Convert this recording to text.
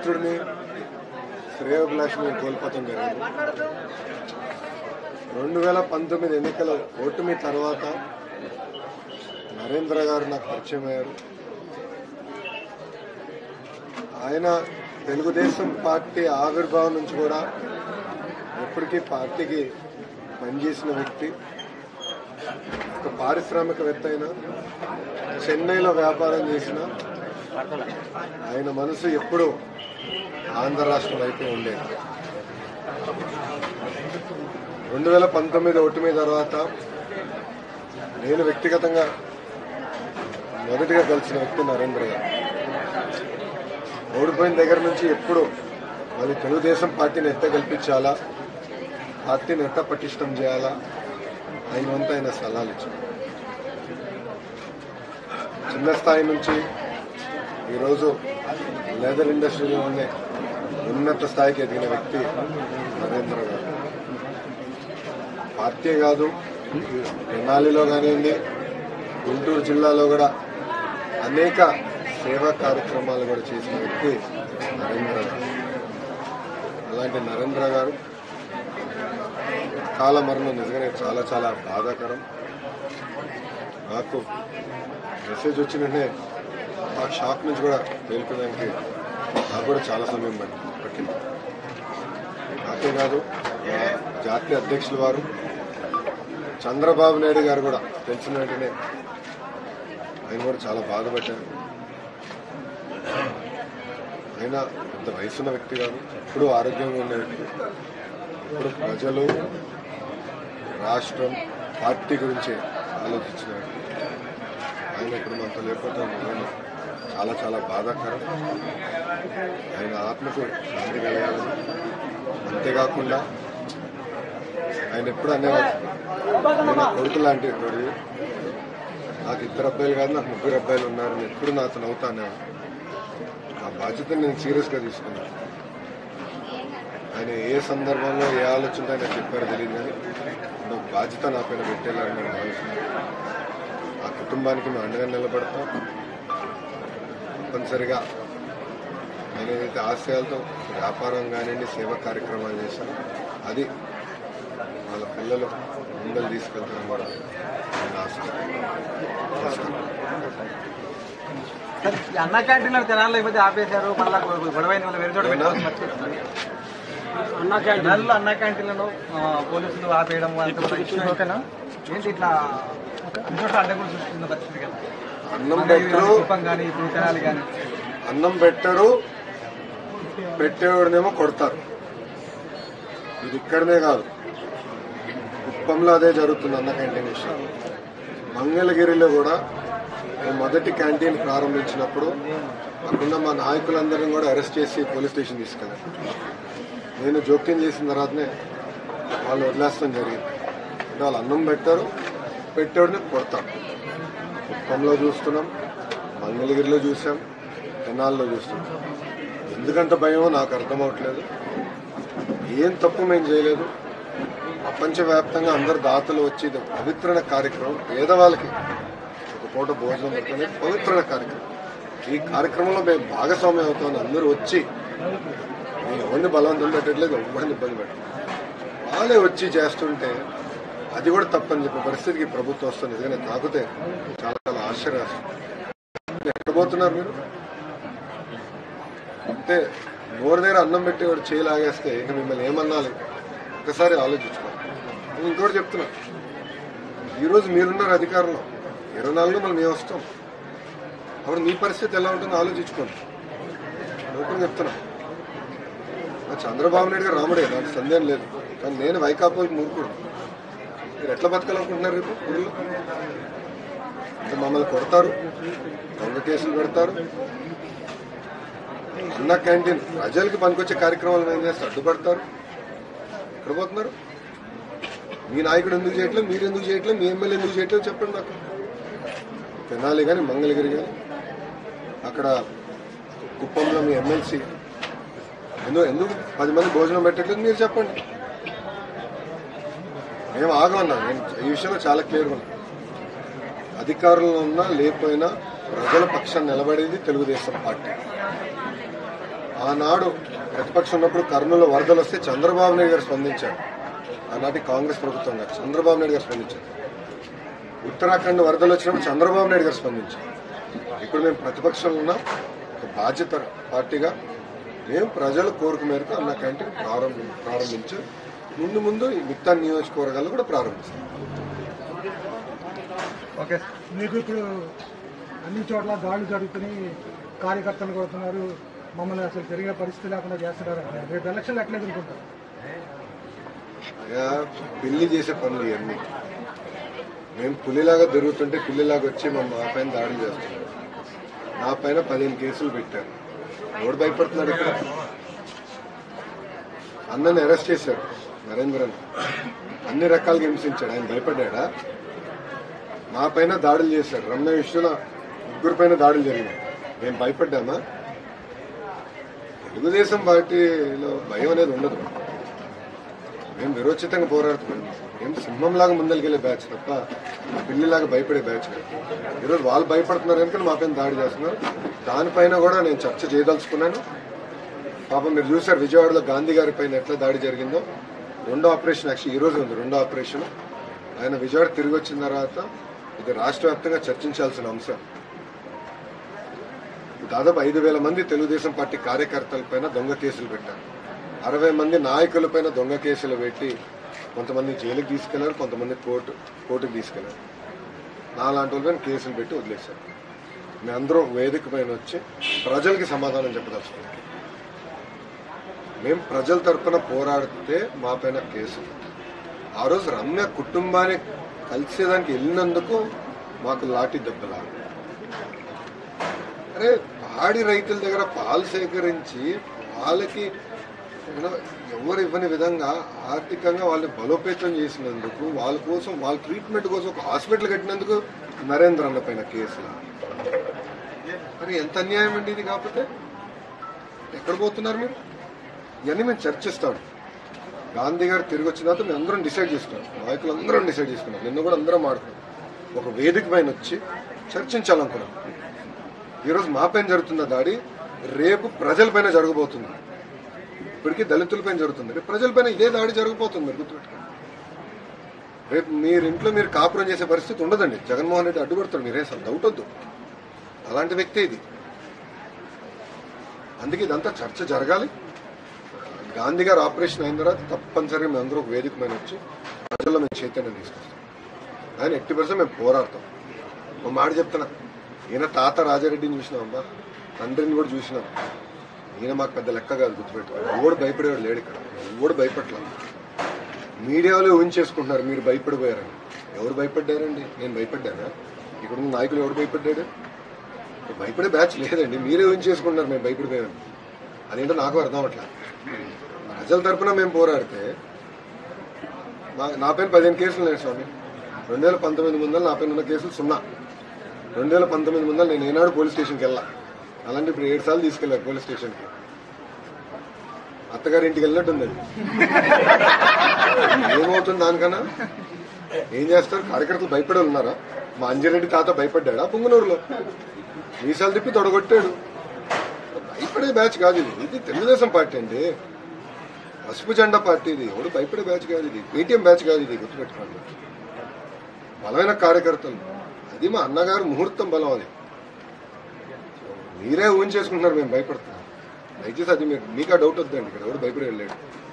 మిత్రుడిని శ్రేయోభిలాషిని కోల్పోతాం జరిగింది రెండు వేల పంతొమ్మిది ఎన్నికల ఓటమి తర్వాత నరేంద్ర గారు నాకు పరిచయం అయ్యారు ఆయన తెలుగుదేశం పార్టీ ఆవిర్భావం నుంచి కూడా ఎప్పటికీ పార్టీకి పనిచేసిన వ్యక్తి ఒక పారిశ్రామికవేత్త అయినా చెన్నైలో వ్యాపారం చేసిన ఆయన మనసు ఎప్పుడూ ఆంధ్ర రాష్ట్రం వైపే ఉండేది రెండు వేల పంతొమ్మిది ఓటమి తర్వాత నేను వ్యక్తిగతంగా మొదటిగా కలిసిన వ్యక్తి నరేంద్ర గారు ఓడిపోయిన దగ్గర నుంచి ఎప్పుడు మళ్ళీ తెలుగుదేశం పార్టీని ఎట్ట గెలిపించాలా పార్టీని ఎట్ట పటిష్టం చేయాలా ఆయన వంతు ఆయన సలహాలు ఇచ్చారు చిన్న స్థాయి నుంచి ఈరోజు లెదర్ ఇండస్ట్రీలోనే ఉన్నత స్థాయికి ఎదిగిన వ్యక్తి నరేంద్ర గారు పార్టీ కాదు తెనాలిలో కానివ్వండి గుంటూరు జిల్లాలో కూడా అనేక సేవా కార్యక్రమాలు కూడా చేసిన వ్యక్తి నరేంద్ర గారు అలాంటి నరేంద్ర గారు కాలమరణం నిజంగానే చాలా చాలా బాధాకరం నాకు మెసేజ్ వచ్చిన వెంటనే ఆ షాక్ నుంచి కూడా తేలిపోయడానికి నాకు కూడా చాలా సమయం పట్టి- పట్టింది నాకే కాదు మా జాతీయ అధ్యక్షుల వారు చంద్రబాబు నాయుడు గారు కూడా తెలిసిన వెంటనే ఆయన కూడా చాలా బాధపడ్డారు ఆయన పెద్ద వయసున్న వ్యక్తి కాదు ఎప్పుడూ ఆరోగ్యంగా ఉండే వ్యక్తి ఇప్పుడు ప్రజలు రాష్ట్రం పార్టీ గురించి ఆలోచించిన వ్యక్తి ఆయన ఇప్పుడు మనతో లేకపోతే నిజంగా చాలా చాలా బాధాకరం ఆయన ఆత్మకు శాంతి కలగాలని అంతేకాకుండా ఆయన ఎప్పుడు అనేవాడు "నేను నా కొడుకు లాంటి కొడుకు నాకు ఇద్దరు అబ్బాయిలు కాదు నాకు ముగ్గురు అబ్బాయిలు ఉన్నారు నేను ఎప్పుడు నాతో నవ్వుతా అనేవాడు ఆ బాధ్యతను నేను సీరియస్గా తీసుకున్నాను ఆయన ఏ సందర్భంలో ఏ ఆలోచనతో ఆయన చెప్పారో తెలియదు కానీ ఒక బాధ్యత నా పైన పెట్టేలాగా నేను భావిస్తున్నాను ఆ కుటుంబానికి మేము అండగా నిలబడతాం తప్పనిసరిగా నేను ఏదైతే ఆశయాలతో వ్యాపారం కానివ్వండి సేవా కార్యక్రమాలు చేశాను అది వాళ్ళ పిల్లలు ముందలు తీసుకెళ్తాను కూడా నేను ఆశిస్తున్నాను సార్, ఈ అన్న క్యాంటీన్లో తినాలి లేకపోతే ఆపేశారు మళ్ళీ గొడవ అయిన వాళ్ళు వేరే చోట పెట్టుకోవచ్చు అన్న క్యాంటీన్లో అన్న క్యాంటీన్లను ఆ, పోలీసులు ఆపేయడం అంత ఓకేనా ఏంటి ఇట్లా అన్ని చోట్ల అడ్డగులు చూస్తున్న పరిస్థితి కదా అన్నం పెట్టరు కుప్పం కానీ ఇప్పుడు తినాలి కానీ అన్నం పెట్టరు పెట్టేవాడినేమో కొడతారు ఇది ఇక్కడనే కాదు కుప్పంలో అదే జరుగుతుంది అన్న క్యాంటీన్ విషయం మంగళగిరిలో కూడా మేము మొదటి క్యాంటీన్ ప్రారంభించినప్పుడు అక్కడ మా నాయకులందరినీ కూడా అరెస్ట్ చేసి పోలీస్ స్టేషన్ తీసుకెళ్ళారు నేను జోక్యం చేసిన తర్వాతనే వాళ్ళు వదిలేస్తాం జరిగింది అంటే వాళ్ళు అన్నం పెట్టారు పెట్టేవాడిని కొడతారు కుప్పంలో చూస్తున్నాం మంగళగిరిలో చూసాం తెనాల్లో చూస్తున్నాం ఎందుకంత భయమో నాకు అర్థం అవట్లేదు ఏం తప్పు మేము చేయలేదు ప్రపంచవ్యాప్తంగా అందరు దాతలు వచ్చి ఇది పవిత్రణ కార్యక్రమం పేదవాళ్ళకి ఒక పూట భోజనం పెట్టుకునే పవిత్రణ కార్యక్రమం ఈ కార్యక్రమంలో మేము భాగస్వామ్యం అవుతామని అందరూ వచ్చి మేము ఎవరిని బలవంతం పెట్టట్లేదు ఎవరిని ఇబ్బంది పెట్టలేదు వాళ్ళే వచ్చి చేస్తుంటే అది కూడా తప్పని చెప్పే పరిస్థితికి ప్రభుత్వం వస్తుంది నిజంగానే తాకితే చాలా చాలా ఆశ్చర్యం ఎక్కడ పోతున్నారు మీరు అంటే నోరు దగ్గర అన్నం పెట్టేవాడు చేయి లాగేస్తే ఇక మిమ్మల్ని ఏమన్నాలి ఒకసారి ఆలోచించుకోవాలి నేను ఇంకోటి చెప్తున్నా ఈరోజు మీరున్నారు అధికారంలో ఇరవై నాలుగులో మనం మేము వస్తాం అప్పుడు మీ పరిస్థితి ఎలా ఉంటుందో ఆలోచించుకోండి లోపల చెప్తున్నా ఆ చంద్రబాబు నాయుడు గారు రాముడే నాకు సందేహం లేదు కానీ నేను వైకాపాకి మూర్ఖుడు మీరు ఎట్లా బతకాలనుకుంటున్నారు రేపు ఊళ్ళో అంటే మమ్మల్ని కొడతారు దొంగ కేసులు పెడతారు అన్న క్యాంటీన్ ప్రజలకి పనికొచ్చే కార్యక్రమాలు ఏం చేస్తే అడ్డుపడతారు ఎక్కడ పోతున్నారు మీ నాయకుడు ఎందుకు చేయట్లేదు మీరు ఎందుకు చేయట్లేదు మీ ఎమ్మెల్యే ఎందుకు చేయట్లేదు చెప్పండి నాకు తెనాలి కానీ మంగళగిరి కానీ అక్కడ కుప్పంలో మీ ఎమ్మెల్సీ ఎందుకు ఎందుకు పది మంది భోజనం పెట్టట్లేదు మీరు చెప్పండి మేము ఆగమన్నా నేను ఈ విషయంలో చాలా క్లియర్గా ఉన్నా అధికారంలో ఉన్నా లేకపోయినా ప్రజల పక్షాన్ని నిలబడేది తెలుగుదేశం పార్టీ ఆనాడు ప్రతిపక్షం ఉన్నప్పుడు కర్నూలు వరదలు వస్తే చంద్రబాబు నాయుడు గారు స్పందించారు ఆనాటి కాంగ్రెస్ ప్రభుత్వం గారు చంద్రబాబు నాయుడు గారు స్పందించారు ఉత్తరాఖండ్ వరదలు వచ్చినప్పుడు చంద్రబాబు నాయుడు గారు స్పందించారు ఇప్పుడు మేము ప్రతిపక్షంలో ఉన్న ఒక బాధ్యత పార్టీగా మేము ప్రజల కోరిక మేరకు అన్న క్యాంటీన్ ప్రారంభ ప్రారంభించి ముందు ముందు ఈ మిగతా నియోజకవర్గాల్లో కూడా ప్రారంభిస్తాం ఓకే మీకు ఇప్పుడు అన్ని చోట్ల దాడులు జరుగుతున్నాయి కార్యకర్తలు కొడుతున్నారు మమ్మల్ని అసలు తిరిగే పరిస్థితి లేకుండా చేస్తున్నారు అంటున్నారు. రేపు ఎలక్షన్లు ఎట్లా ఎదుర్కొంటారు అయ్యా పెళ్లి చేసే పనులు ఇవన్నీ మేము పులిలాగా తిరుగుతుంటే పిల్లిలాగా వచ్చి మా మా పైన దాడులు చేస్తున్నారు నా పైన పదిహేను కేసులు పెట్టారు ఎవడు భయపడుతున్నాడు ఇక్కడ అన్నని అరెస్ట్ చేశారు నరేంద్రన్ అన్ని రకాలుగా హింసించాడు ఆయన భయపడ్డా మా పైన దాడులు చేశారు రమ్య విషయంలో ముగ్గురు పైన దాడులు జరిగినాయి మేము భయపడ్డామా తెలుగుదేశం పార్టీలో భయం అనేది ఉండదు మేము విరోచితంగా పోరాడుతున్నాం మేము సింహంలాగా ముందరికెళ్ళే బ్యాచ్ తప్ప పిల్లిలాగా భయపడే బ్యాచ్ కాదు ఈరోజు వాళ్ళు భయపడుతున్నారు కనుక మా పైన దాడి చేస్తున్నారు దానిపైన కూడా నేను చర్చ చేయదలుచుకున్నాను పాపం మీరు చూసారు విజయవాడలో గాంధీ గారి పైన ఎట్లా దాడి జరిగిందో రెండో ఆపరేషన్ యాక్చువల్ ఈ రోజు ఉంది రెండో ఆపరేషన్ ఆయన విజయవాడ తిరిగి వచ్చిన తర్వాత ఇది రాష్ట్ర వ్యాప్తంగా చర్చించాల్సిన అంశం దాదాపు ఐదు వేల మంది తెలుగుదేశం పార్టీ కార్యకర్తలపైన దొంగ కేసులు పెట్టారు అరవై మంది నాయకులపైన దొంగ కేసులు పెట్టి కొంతమంది జైలుకి తీసుకెళ్లారు కొంతమంది కోర్టు కోర్టుకు తీసుకెళ్లారు నాలాంటి వాళ్ళపైన కేసులు పెట్టి వదిలేశారు మేమందరం వేదిక పైన వచ్చి ప్రజలకి సమాధానం చెప్పదలుచుకున్నాం మేము ప్రజల తరపున పోరాడితే మా పైన కేసు ఆ రోజు రమ్య కుటుంబాన్ని కలిసేదానికి వెళ్ళినందుకు మాకు లాఠీ దెబ్బలా అరే పాడి రైతుల దగ్గర పాలు సేకరించి వాళ్ళకి you know, ఎవరు ఇవ్వని విధంగా ఆర్థికంగా వాళ్ళని బలోపేతం చేసినందుకు వాళ్ళ కోసం వాళ్ళ ట్రీట్మెంట్ కోసం ఒక హాస్పిటల్ కట్టినందుకు నరేంద్ర అన్న పైన కేసులు మరి ఎంత అన్యాయం అండి ఇది కాకపోతే ఎక్కడ పోతున్నారు మీరు ఇవన్నీ మేము చర్చిస్తాం గాంధీ గారు తిరిగి వచ్చిన తర్వాత మేము అందరం డిసైడ్ చేసుకున్నాం నాయకులు అందరం డిసైడ్ చేసుకున్నాం నిన్న కూడా అందరం మాడుకున్నాం ఒక వేదిక పైన వచ్చి చర్చించాలనుకున్నాం ఈరోజు మా పైన జరుగుతున్న దాడి రేపు ప్రజలపైన జరగబోతుంది ఇప్పటికీ దళితులపైన జరుగుతుంది రేపు ప్రజలపైన ఇదే దాడి జరగబోతుంది మీరు గుర్తుపెట్టుకోండి రేపు మీరు ఇంట్లో మీరు కాపురం చేసే పరిస్థితి ఉండదండి జగన్మోహన్ రెడ్డి అడ్డుపడతాడు మీరే అసలు డౌట్ వద్దు అలాంటి వ్యక్తి ఇది అందుకే ఇదంతా చర్చ జరగాలి గాంధీ గారు ఆపరేషన్ అయిన తర్వాత తప్పనిసరిగా మేము అందరూ ఒక వేదిక మీద వచ్చి ప్రజల్లో మేము చైతన్యం తీసుకొస్తాం ఆయన ఎట్టి పర్సెంట్ మేము పోరాడతాం ఒక మాట చెప్తున్నా ఈయన తాత రాజారెడ్డిని చూసినాం అమ్మా తండ్రిని కూడా చూసినాం ఈయన మాకు పెద్ద లెక్క కాదు గుర్తుపెట్టుకోండి ఎవడు భయపడేవాడు లేడు ఇక్కడ ఎవడు భయపట్ల మీడియాలో ఊహించేసుకుంటున్నారు మీరు భయపడిపోయారని ఎవరు భయపడ్డారండి నేను భయపడ్డానా ఇక్కడ ఉన్న నాయకులు ఎవడు భయపడ్డాడు భయపడే బ్యాచ్ లేదండి మీరే ఊహించేసుకుంటున్నారు మేము భయపడిపోయామని అదేంటో నాకు అర్థం అవట్లా ప్రజల తరపున మేము పోరాడితే మా నా పైన పదిహేను కేసులు ఉన్నాయి స్వామి రెండు వేల పంతొమ్మిది ముందర నా పైన ఉన్న కేసులు సున్నా రెండు వేల పంతొమ్మిది ముందర నేను ఏనాడు పోలీస్ స్టేషన్కి వెళ్ళా అలాంటి ఇప్పుడు ఏడు సార్లు తీసుకెళ్ళారు పోలీస్ స్టేషన్కి అత్తగారి ఇంటికి వెళ్ళినట్టుంది అది ఏమవుతుంది దానికన్నా ఏం చేస్తారు కార్యకర్తలు భయపడే ఉన్నారా మా అంజిరెడ్డి తాత భయపడ్డాడా పుంగనూరులో మీసాలు తిప్పి తొడగొట్టాడు భయపడే బ్యాచ్ కాదు ఇది ఇది తెలుగుదేశం పార్టీ అండి పసుపు జెండా పార్టీ ఇది ఎవడు భయపడే బ్యాచ్ కాదు ఇది పేటీఎం బ్యాచ్ కాదు ఇది గుర్తుపెట్టుకోండి బలమైన కార్యకర్తలు అది మా అన్నగారు ముహూర్తం బలం అది మీరే ఊహించేసుకుంటున్నారు మేము భయపడుతున్నాం దయచేసి అది మీరు మీకు ఆ డౌట్ వద్దండి ఇక్కడ ఎవరు భయపడే వెళ్ళాడు